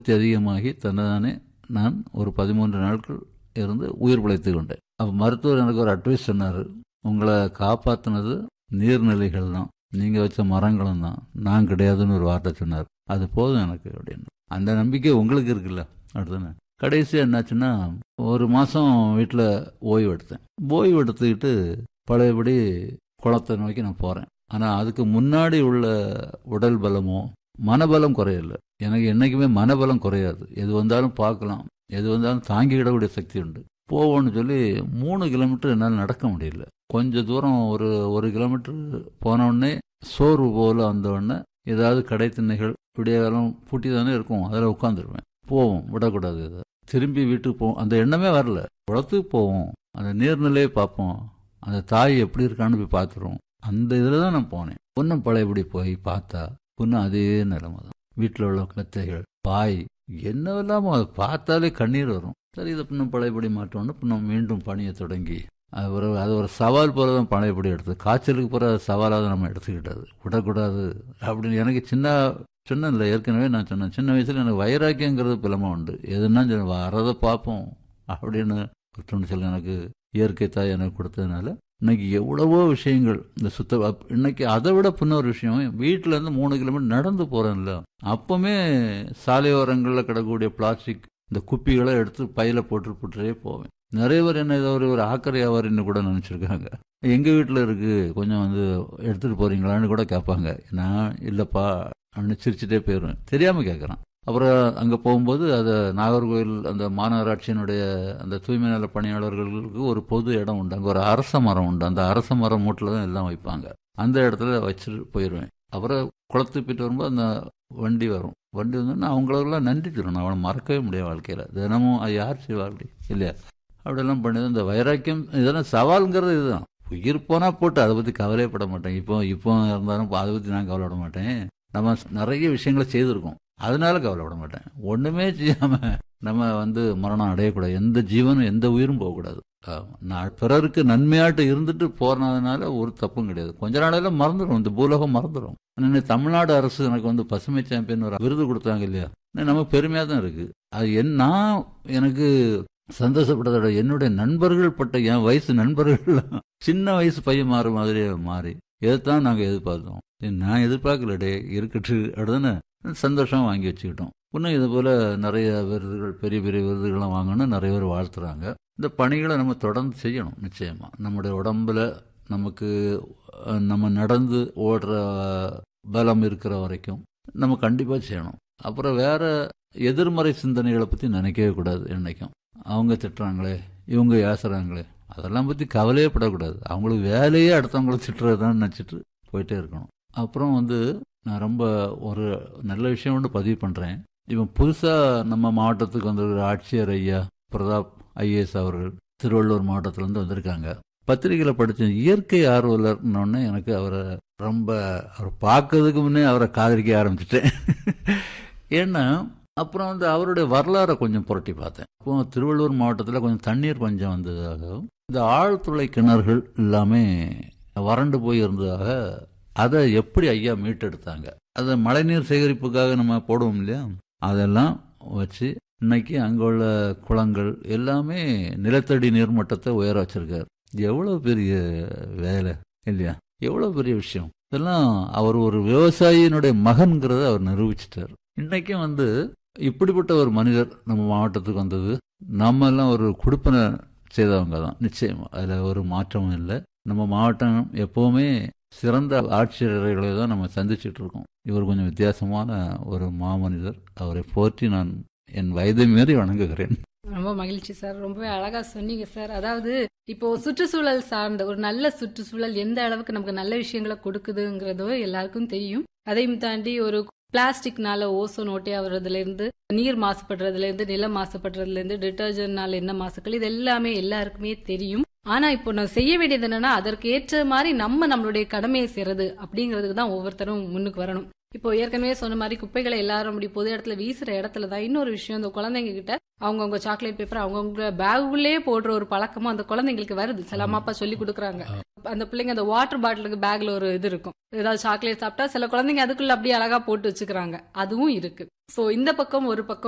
அதிகமாகி தன்னைதானே நான் ஒரு பதிமூன்று நாட்கள் இருந்து உயிர் பிழைத்து கொண்டேன் அப்போ மருத்துவர் எனக்கு ஒரு அட்வைஸ் சொன்னார் உங்களை காப்பாற்றினது நீர்நிலைகள் தான் நீங்கள் வச்ச மரங்களும் தான் நான் கிடையாதுன்னு ஒரு வார்த்தை சொன்னார் அது போதும் எனக்கு அப்படின்னு அந்த நம்பிக்கை உங்களுக்கு இருக்குல்ல அடுத்தானே கடைசியாக என்னாச்சுன்னா ஒரு மாதம் வீட்டில் ஓய்வு எடுத்தேன் ஓய்வு எடுத்துக்கிட்டு பழையபடி குளத்தை நோக்கி நான் போகிறேன் ஆனால் அதுக்கு முன்னாடி உள்ள உடல் பலமோ மனபலம் குறையல எனக்கு என்றைக்குமே மனபலம் குறையாது எது வந்தாலும் பார்க்கலாம் எது வந்தாலும் தாங்கிக்கிடக்கூடிய சக்தி உண்டு போவோம்னு சொல்லி மூணு கிலோமீட்டர் என்னால் நடக்க முடியல கொஞ்ச தூரம் ஒரு ஒரு கிலோமீட்டர் போனோடனே சோர்வு போல வந்தோடனே ஏதாவது கடை திண்ணைகள் விடிய காலம் பூட்டி தானே இருக்கும் அதில் உட்காந்துருவேன் போவோம் விடக்கூடாது இதை திரும்பி வீட்டுக்கு போவோம் அந்த எண்ணமே வரல குளத்துக்கு போவோம் அந்த நீர்நிலையை பார்ப்போம் அந்த தாய் எப்படி இருக்கான்னு போய் பார்த்துருவோம் அந்த இதில் தான் நான் போனேன் இன்னும் பழையபடி போய் பார்த்தா இன்னும் அதே நிலைமை தான் வீட்டில் உள்ள மெத்தைகள் பாய் என்னவெல்லாமோ அதை பார்த்தாலே கண்ணீர் வரும் சரி இதை இன்னும் பழையபடி மாற்றோன்னு இன்னும் மீண்டும் பணியை தொடங்கி அது ஒரு அது ஒரு சவால் போல தான் பழையபடி எடுத்தது காய்ச்சலுக்கு போகிற சவாலாக நம்ம எடுத்துக்கிட்டது விடக்கூடாது அப்படின்னு எனக்கு சின்ன சொன்னேன்ல ஏற்கனவே நான் சொன்னேன் சின்ன வயசில் எனக்கு வைராக்கியங்கிறது பிளமை உண்டு எதுனா வரதை பார்ப்போம் அப்படின்னு ஒரு துணிச்சல் எனக்கு இயற்கை தாய் எனக்கு கொடுத்ததுனால இன்னைக்கு எவ்வளவோ விஷயங்கள் இந்த சுத்த இன்னைக்கு அதை விட பின்னொரு விஷயம் வீட்டில இருந்து மூணு கிலோமீட்டர் நடந்து போறேன்ல அப்பவுமே சாலையோரங்களில் கிடக்கக்கூடிய பிளாஸ்டிக் இந்த குப்பிகளை எடுத்து பையில போட்டு போட்டுட்டே போவேன் நிறைய பேர் என்ன ஏதோ ஒரு ஒரு ஆக்கரை வியாபாரின்னு கூட நினைச்சிருக்காங்க எங்க வீட்டில் இருக்கு கொஞ்சம் வந்து எடுத்துட்டு போறீங்களான்னு கூட கேட்பாங்க நான் இல்லப்பா அப்படின்னு சிரிச்சுட்டே போயிடுவேன் தெரியாம கேட்கறான் அப்புறம் அங்கே போகும்போது அதை நாகர்கோவில் அந்த மாநகராட்சியினுடைய அந்த தூய்மை நல பணியாளர்களுக்கு ஒரு பொது இடம் உண்டு அங்கே ஒரு அரச மரம் உண்டு அந்த அரச மரம் மூட்டில் தான் எல்லாம் வைப்பாங்க அந்த இடத்துல வச்சுட்டு போயிடுவேன் அப்புறம் குளத்து போயிட்டு வரும்போது அந்த வண்டி வரும் வண்டி வந்தோன்னா அவங்களெல்லாம் நன்றி சொல்லணும் அவனை மறக்கவே முடியாது வாழ்க்கையில் தினமும் அது யார் செய்வா அப்படி இல்லையா அப்படியெல்லாம் பண்ணி இந்த வைராக்கியம் இதெல்லாம் சவாலுங்கிறது இதுதான் உயிர் போனால் போட்டு அதை பற்றி கவலைப்பட மாட்டேன் இப்போ இப்போ இருந்தாலும் அதை பற்றி நான் கவலைப்பட மாட்டேன் நம்ம நிறைய விஷயங்களை செய்திருக்கோம் அதனால கவலைப்பட மாட்டேன் ஒண்ணுமே செய்யாம நம்ம வந்து மரணம் அடையக்கூடாது எந்த ஜீவனும் எந்த உயிரும் போகக்கூடாது நான் பிறருக்கு நன்மையாட்டு இருந்துட்டு போறதுனால ஒரு தப்பும் கிடையாது கொஞ்ச நாளையில மறந்துடும் இந்த பூலோகம் மறந்துடும் தமிழ்நாடு அரசு எனக்கு வந்து பசுமை சாம்பியன் ஒரு விருது கொடுத்தாங்க இல்லையா நமக்கு பெருமையா தான் இருக்கு அது என் நான் எனக்கு சந்தோஷப்பட்டதோட என்னுடைய நண்பர்கள் பட்ட என் வயசு நண்பர்கள் சின்ன வயசு பையன் மாறு மாதிரியே மாறி இதைத்தான் நாங்கள் எதிர்பார்த்தோம் நான் எதிர்பார்க்கலடே இருக்கட்டு அப்படிதானே சந்தோஷம் வாங்கி வச்சுக்கிட்டோம் இன்னும் இது போல நிறைய விருதுகள் பெரிய பெரிய விருதுகள்லாம் வாங்கணும்னு நிறைய பேர் வாழ்த்துறாங்க இந்த பணிகளை நம்ம தொடர்ந்து செய்யணும் நிச்சயமா நம்முடைய உடம்புல நமக்கு நம்ம நடந்து ஓடுற பலம் இருக்கிற வரைக்கும் நம்ம கண்டிப்பாக செய்யணும் அப்புறம் வேற எதிர்மறை சிந்தனைகளை பற்றி நினைக்கவே கூடாது என்னைக்கும் அவங்க திட்டுறாங்களே இவங்க ஏசுறாங்களே அதெல்லாம் பற்றி கவலையே படக்கூடாது அவங்களுக்கு வேலையே அடுத்தவங்களை திட்டுறதுதான் நினச்சிட்டு போயிட்டே இருக்கணும் அப்புறம் வந்து நான் ரொம்ப ஒரு நல்ல விஷயம் ஒன்று பதிவு பண்ணுறேன் இவன் புதுசாக நம்ம மாவட்டத்துக்கு வந்திருக்கிற ஆட்சியர் ஐயா பிரதாப் ஐஏஎஸ் அவர்கள் திருவள்ளூர் மாவட்டத்திலேருந்து வந்திருக்காங்க பத்திரிகையில் படித்த இயற்கை ஆர்வலர்னு எனக்கு அவரை ரொம்ப அவர் பார்க்கறதுக்கு முன்னே அவரை காதலிக்க ஆரம்பிச்சிட்டேன் ஏன்னா அப்புறம் வந்து அவருடைய வரலாறை கொஞ்சம் புரட்டி பார்த்தேன் அப்போ திருவள்ளூர் மாவட்டத்தில் கொஞ்சம் தண்ணீர் பஞ்சம் வந்ததாகவும் இந்த ஆழ்துளை கிணறுகள் எல்லாமே வறண்டு போய் இருந்ததாக அதை எப்படி ஐயா மீட்டெடுத்தாங்க அதை மழைநீர் சேகரிப்புக்காக நம்ம போடுவோம் இல்லையா அதெல்லாம் வச்சு இன்னைக்கு அங்கே உள்ள குளங்கள் எல்லாமே நிலத்தடி நீர்மட்டத்தை உயர வச்சிருக்காரு எவ்வளோ பெரிய வேலை இல்லையா எவ்வளோ பெரிய விஷயம் இதெல்லாம் அவர் ஒரு விவசாயியினுடைய மகன்கிறத அவர் நிரூபிச்சிட்டார் இன்னைக்கும் வந்து இப்படிப்பட்ட ஒரு மனிதர் நம்ம மாவட்டத்துக்கு வந்தது நம்ம எல்லாம் ஒரு குடுப்பனை செய்தவங்க தான் நிச்சயமா அதில் ஒரு மாற்றமும் இல்லை நம்ம மாவட்டம் எப்பவுமே சிறந்த ஆட்சியர்களை தான் நம்ம சந்திச்சுட்டு இருக்கோம் இவர் கொஞ்சம் வித்தியாசமான ஒரு மாமனிதர் அவரை போற்றி நான் என் வயதை மீறி வணங்குகிறேன் ரொம்ப மகிழ்ச்சி சார் ரொம்பவே அழகா சொன்னீங்க சார் அதாவது இப்போ சுற்றுச்சூழல் சார்ந்த ஒரு நல்ல சுற்றுச்சூழல் எந்த அளவுக்கு நமக்கு நல்ல விஷயங்களை கொடுக்குதுங்கிறதோ எல்லாருக்கும் தெரியும் அதையும் தாண்டி ஒரு பிளாஸ்டிக்னால ஓசோன் ஓட்டை ஆகுறதுல இருந்து நீர் மாசுபடுறதுல இருந்து நிலம் மாசுபடுறதுல இருந்து டிட்டர்ஜென்ட்னால என்ன மாசுக்கள் இது எல்லாமே எல்லாருக்குமே தெரியும் ஆனா இப்போ நான் செய்ய வேண்டியது என்னன்னா அதற்கு ஏற்ற மாதிரி நம்ம நம்மளுடைய கடமையை செய்யறது அப்படிங்கிறதுக்கு தான் ஒவ்வொருத்தரும் முன்னுக்கு வரணும் இப்போ ஏற்கனவே சொன்ன மாதிரி குப்பைகளை எல்லாரும் அப்படி பொது இடத்துல வீசுற இடத்துல தான் இன்னொரு விஷயம் இந்த குழந்தைங்க கிட்ட அவங்கவுங்க சாக்லேட் பேப்பர் அவங்கவுங்க பேகுள்ளே போடுற ஒரு பழக்கமும் அந்த குழந்தைங்களுக்கு வருது சில அம்மா அப்பா சொல்லி கொடுக்குறாங்க அந்த பிள்ளைங்க அந்த வாட்டர் பாட்டிலுக்கு பேக்ல ஒரு இது இருக்கும் ஏதாவது சாக்லேட் சாப்பிட்டா சில குழந்தைங்க அதுக்குள்ள அப்படியே அழகா போட்டு வச்சுக்கிறாங்க அதுவும் இருக்கு சோ இந்த பக்கம் ஒரு பக்கம்